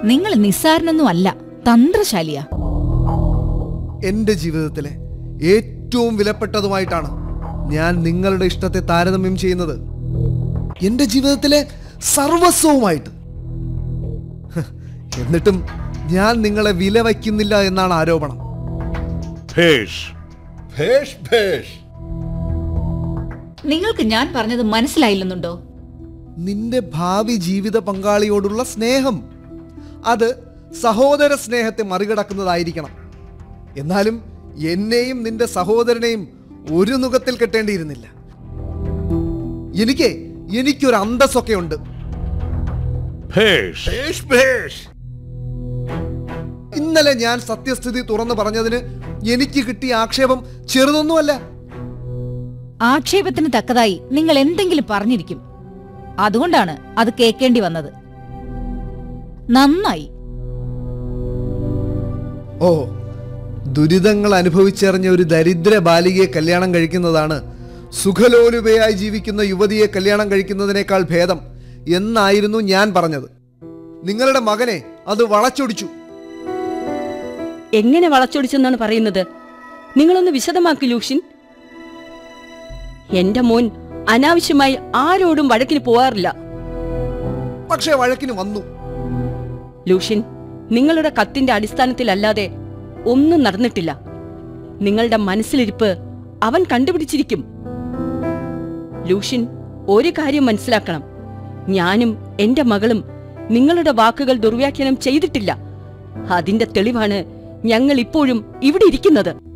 നിങ്ങൾ നിസ്സാരനൊന്നും അല്ല തന്ത്രശാലിയാ എന്റെ ജീവിതത്തിലെ ഏറ്റവും വിലപ്പെട്ടതുമായിട്ടാണ് ഞാൻ നിങ്ങളുടെ ഇഷ്ടത്തെ താരതമ്യം ചെയ്യുന്നത് എന്റെ ജീവിതത്തിലെ സർവസ്വവുമായിട്ട് ഹ്, എന്നിട്ടും ഞാൻ നിങ്ങളെ വില വയ്ക്കുന്നില്ല എന്നാണ് ആരോപണം ഭേഷ് ഭേഷ് ഭേഷ് നിങ്ങൾക്ക് ഞാൻ പറഞ്ഞത് മനസ്സിലായില്ലെന്നുണ്ടോ നിന്റെ ഭാവി ജീവിത പങ്കാളിയോടുള്ള സ്നേഹം അത് സഹോദര സ്നേഹത്തെ മറികടക്കുന്നതായിരിക്കണം എന്നാലും എന്നെയും നിന്റെ സഹോദരനെയും ഒരു നുഖത്തിൽ കെട്ടേണ്ടിയിരുന്നില്ല എനിക്ക് എനിക്കൊരു അന്തസ്സൊക്കെ ഉണ്ട് ഭേഷ് ഭേഷ് ഭേഷ് ഇന്നലെ ഞാൻ സത്യസ്ഥിതി തുറന്നു പറഞ്ഞതിന് എനിക്ക് കിട്ടിയ ആക്ഷേപം ചെറുതൊന്നുമല്ല ആക്ഷേപത്തിന് തക്കതായി നിങ്ങൾ എന്തെങ്കിലും പറഞ്ഞിരിക്കും അതുകൊണ്ടാണ് അത് കേൾക്കേണ്ടി വന്നത് നന്നായി ഓ ദുരിതങ്ങൾ അനുഭവിച്ചറിഞ്ഞ ഒരു ദരിദ്ര ബാലികയെ കല്യാണം കഴിക്കുന്നതാണ് സുഖലോലുപയായി ജീവിക്കുന്ന യുവതിയെ കല്യാണം കഴിക്കുന്നതിനേക്കാൾ ഭേദം എന്നായിരുന്നു ഞാൻ പറഞ്ഞത് നിങ്ങളുടെ മകനെ അത് വളച്ചൊടിച്ചു എങ്ങനെ വളച്ചൊടിച്ചെന്നാണ് പറയുന്നത് നിങ്ങളൊന്ന് വിശദമാക്കി ലൂഷിൻ എന്റെ മോൻ അനാവശ്യമായി ആരോടും വഴക്കിന് പോവാറില്ല പക്ഷേ വഴക്കിന് വന്നു ലൂഷിൻ നിങ്ങളുടെ കത്തിന്റെ അടിസ്ഥാനത്തിലല്ലാതെ ഒന്നും നടന്നിട്ടില്ല നിങ്ങളുടെ മനസ്സിലിരിപ്പ് അവൻ കണ്ടുപിടിച്ചിരിക്കും ലൂഷിൻ ഒരു കാര്യം മനസ്സിലാക്കണം ഞാനും എന്റെ മകളും നിങ്ങളുടെ വാക്കുകൾ ദുർവ്യാഖ്യാനം ചെയ്തിട്ടില്ല അതിന്റെ തെളിവാണ് ഞങ്ങൾ ഇപ്പോഴും ഇവിടെ ഇരിക്കുന്നത്